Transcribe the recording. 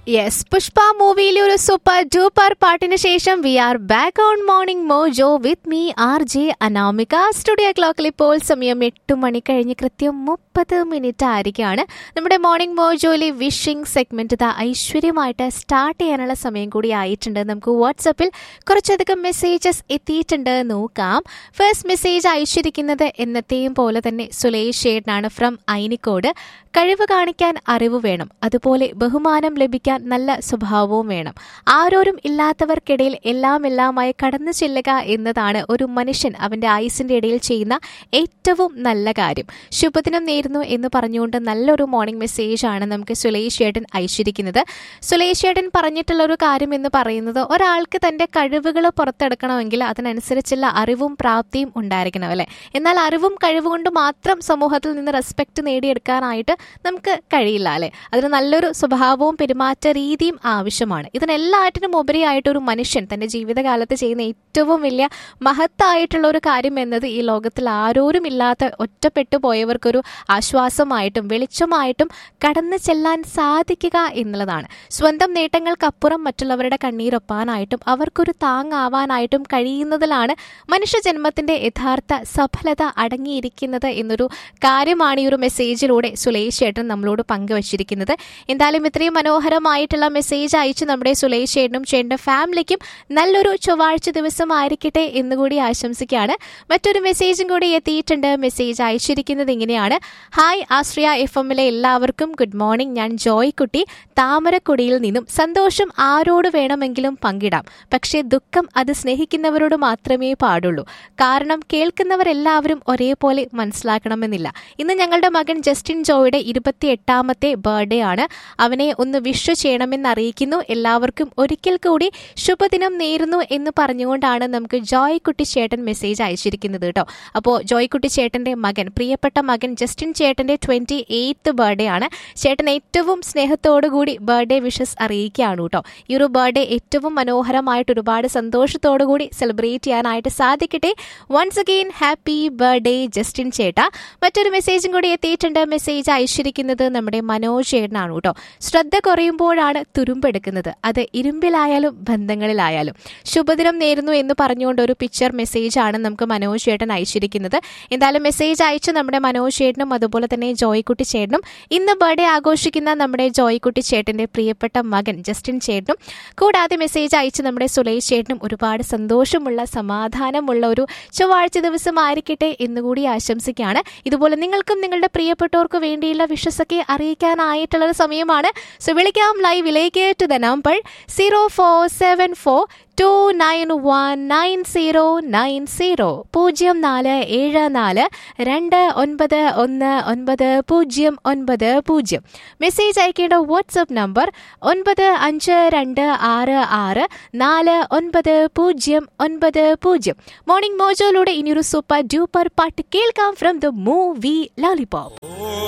yes Pushpa മൂവിയിലെ ഒരു super duper പാട്ടിന് ശേഷം we are back on morning mojo with me R J Anamika studio ക്ലോക്കിൽ ഇപ്പോൾ സമയം എട്ട് മണി കഴിഞ്ഞ് കൃത്യം മുപ്പത് മിനിറ്റ് ആയിരിക്കുകയാണ് നമ്മുടെ മോർണിംഗ് മോജോയിലെ വിഷിംഗ് സെഗ്മെന്റ് ഇതാ ഐശ്വര്യമായിട്ട് സ്റ്റാർട്ട് ചെയ്യാനുള്ള സമയം കൂടി ആയിട്ടുണ്ട് നമുക്ക് വാട്സപ്പിൽ കുറച്ചധികം മെസ്സേജസ് എത്തിയിട്ടുണ്ട് നോക്കാം ഫസ്റ്റ് മെസ്സേജ് അയച്ചിരിക്കുന്നത് എന്നത്തെയും പോലെ തന്നെ സുലേഷ് ഷേഡനാണ് ഫ്രം ഐനിക്കോട് കഴിവ് കാണിക്കാൻ അറിവ് വേണം അതുപോലെ ബഹുമാനം ലഭിക്കാൻ നല്ല സ്വഭാവവും വേണം ആരോരും ഇല്ലാത്തവർക്കിടയിൽ എല്ലാം എല്ലാമായി കടന്നു ചെല്ലുക എന്നതാണ് ഒരു മനുഷ്യൻ അവന്റെ ആയുസിന്റെ ഇടയിൽ ചെയ്യുന്ന ഏറ്റവും നല്ല കാര്യം ശുഭദിനം നേരുന്നു എന്ന് പറഞ്ഞുകൊണ്ട് നല്ലൊരു മോർണിംഗ് മെസ്സേജ് ആണ് നമുക്ക് സുലേഷ് ചേട്ടൻ അയച്ചിരിക്കുന്നത് സുലേഷ് ചേട്ടൻ പറഞ്ഞിട്ടുള്ള ഒരു കാര്യം എന്ന് പറയുന്നത് ഒരാൾക്ക് തന്റെ കഴിവുകൾ പുറത്തെടുക്കണമെങ്കിൽ അതിനനുസരിച്ചുള്ള അറിവും പ്രാപ്തിയും ഉണ്ടായിരിക്കണം അല്ലെ എന്നാൽ അറിവും കഴിവുകൊണ്ട് മാത്രം സമൂഹത്തിൽ നിന്ന് റെസ്പെക്ട് നേടിയെടുക്കാനായിട്ട് നമുക്ക് കഴിയില്ല അല്ലെ അതിന് നല്ലൊരു സ്വഭാവവും പെരുമാറ്റ രീതിയും ആവശ്യമാണ് ഇതിനെല്ലാറ്റിനും ഉപരിയായിട്ട് ഒരു മനുഷ്യൻ തന്റെ ജീവിതകാലത്ത് ചെയ്യുന്ന ഏറ്റവും വലിയ മഹത്തായിട്ടുള്ള ഒരു കാര്യം എന്നത് ഈ ലോകത്തിൽ ആരോരും ഇല്ലാത്ത ഒറ്റപ്പെട്ടു പോയവർക്കൊരു ആശ്വാസമായിട്ടും വെളിച്ചമായിട്ടും കടന്നു ചെല്ലാൻ സാധിക്കുക എന്നുള്ളതാണ് സ്വന്തം നേട്ടങ്ങൾക്കപ്പുറം മറ്റുള്ളവരുടെ കണ്ണീരൊപ്പാനായിട്ടും അവർക്കൊരു താങ്ങാവാനായിട്ടും കഴിയുന്നതിലാണ് മനുഷ്യജന്മത്തിന്റെ യഥാർത്ഥ സഫലത അടങ്ങിയിരിക്കുന്നത് എന്നൊരു കാര്യമാണ് ഈ ഒരു മെസ്സേജിലൂടെ സുലേഷ് ചേട്ടൻ നമ്മളോട് പങ്കുവച്ചിരിക്കുന്നത് എന്തായാലും ഇത്രയും മനോഹരമായിട്ടുള്ള മെസ്സേജ് അയച്ച് നമ്മുടെ സുലേഷ് ചേട്ടനും ചേട്ടൻ്റെ ഫാമിലിക്കും നല്ലൊരു ചൊവ്വാഴ്ച ദിവസമായിരിക്കട്ടെ എന്നുകൂടി ആശംസിക്കുകയാണ് മറ്റൊരു മെസ്സേജും കൂടി എത്തിയിട്ടുണ്ട് മെസ്സേജ് അയച്ചിരിക്കുന്നത് ഇങ്ങനെയാണ് ഹായ് ആശ്രിയ എഫ് എമ്മിലെ എല്ലാവർക്കും ഗുഡ് മോർണിംഗ് ഞാൻ ജോയ് കുട്ടി താമരക്കൊടിയിൽ നിന്നും സന്തോഷം ആരോട് വേണമെങ്കിലും പങ്കിടാം പക്ഷേ ദുഃഖം അത് സ്നേഹിക്കുന്നവരോട് മാത്രമേ പാടുള്ളൂ കാരണം കേൾക്കുന്നവരെല്ലാവരും ഒരേപോലെ മനസ്സിലാക്കണമെന്നില്ല ഇന്ന് ഞങ്ങളുടെ മകൻ ജസ്റ്റിൻ ജോയുടെ ഇരുപത്തി എട്ടാമത്തെ ബർത്ത്ഡേ ആണ് അവനെ ഒന്ന് വിഷ് ചെയ്യണമെന്ന് അറിയിക്കുന്നു എല്ലാവർക്കും ഒരിക്കൽ കൂടി ശുഭദിനം നേരുന്നു എന്ന് പറഞ്ഞുകൊണ്ടാണ് നമുക്ക് ജോയ് കുട്ടി ചേട്ടൻ മെസ്സേജ് അയച്ചിരിക്കുന്നത് കേട്ടോ അപ്പോൾ ജോയ് കുട്ടി ചേട്ടന്റെ മകൻ പ്രിയപ്പെട്ട മകൻ ജസ്റ്റിൻ ചേട്ടന്റെ ട്വന്റി എയ്ത്ത് ബർത്ത്ഡേ ആണ് ചേട്ടൻ ഏറ്റവും സ്നേഹത്തോടു കൂടി ബർത്ത്ഡേ വിഷസ് അറിയിക്കുകയാണ് കേട്ടോ ഈ ഒരു ബർത്ത്ഡേ ഏറ്റവും മനോഹരമായിട്ട് ഒരുപാട് സന്തോഷത്തോടു കൂടി സെലിബ്രേറ്റ് ചെയ്യാനായിട്ട് സാധിക്കട്ടെ once again happy birthday Justin ചേട്ട മറ്റൊരു മെസ്സേജും കൂടി എത്തിയിട്ടുണ്ട് മെസ്സേജ് അയച്ചിരിക്കുന്നത് നമ്മുടെ മനോജ് ചേട്ടനാണ് കേട്ടോ ശ്രദ്ധ കുറയുമ്പോഴാണ് തുരുമ്പെടുക്കുന്നത് അത് ഇരുമ്പിലായാലും ബന്ധങ്ങളിലായാലും ശുഭദിനം നേരുന്നു എന്ന് പറഞ്ഞുകൊണ്ട് ഒരു പിക്ചർ മെസ്സേജ് ആണ് നമുക്ക് മനോജ് ചേട്ടൻ അയച്ചിരിക്കുന്നത് എന്തായാലും മെസ്സേജ് അയച്ച് നമ്മുടെ മനോജ് ചേട്ടനും അതുപോലെ തന്നെ ജോയ്ക്കുട്ടി ചേട്ടനും ഇന്ന് ബർത്ത്ഡേ ആഘോഷിക്കുന്ന നമ്മുടെ ജോയ്ക്കുട്ടി ചേട്ടന്റെ പ്രിയപ്പെട്ട മകൻ ജസ്റ്റിൻ ചേട്ടനും കൂടാതെ മെസ്സേജ് അയച്ച് നമ്മുടെ സുലേഷ് ചേട്ടനും ഒരുപാട് സന്തോഷമുള്ള സമാധാനമുള്ള ഒരു ചൊവ്വാഴ്ച ദിവസമായിരിക്കട്ടെ എന്നുകൂടി ആശംസിക്കുകയാണ് ഇതുപോലെ നിങ്ങൾക്കും നിങ്ങളുടെ പ്രിയപ്പെട്ടവർക്ക് വേണ്ടിയുള്ള വിശ്വസൊക്കെ അറിയിക്കാനായിട്ടുള്ള ഒരു സമയമാണ് സോ വിളിക്കാം ലൈവിലേക്ക് to the number zero four seven four two nine one nine zero nine zero പൂജ്യം നാല് ഏഴ് നാല് രണ്ട് ഒൻപത് ഒന്ന് ഒൻപത് പൂജ്യം ഒൻപത് പൂജ്യം മെസ്സേജ് അയക്കേണ്ട വാട്സപ്പ് നമ്പർ ഒൻപത് അഞ്ച് രണ്ട് ആറ് ആറ് നാല് ഒൻപത് പൂജ്യം ഒൻപത് പൂജ്യം മോർണിംഗ് മോജോയിലൂടെ ഇനിയൊരു സൂപ്പർ ഡ്യൂപ്പർ പാട്ട് കേൾക്കാം ഫ്രം ദ മൂവി ലാലിപോപ്പ്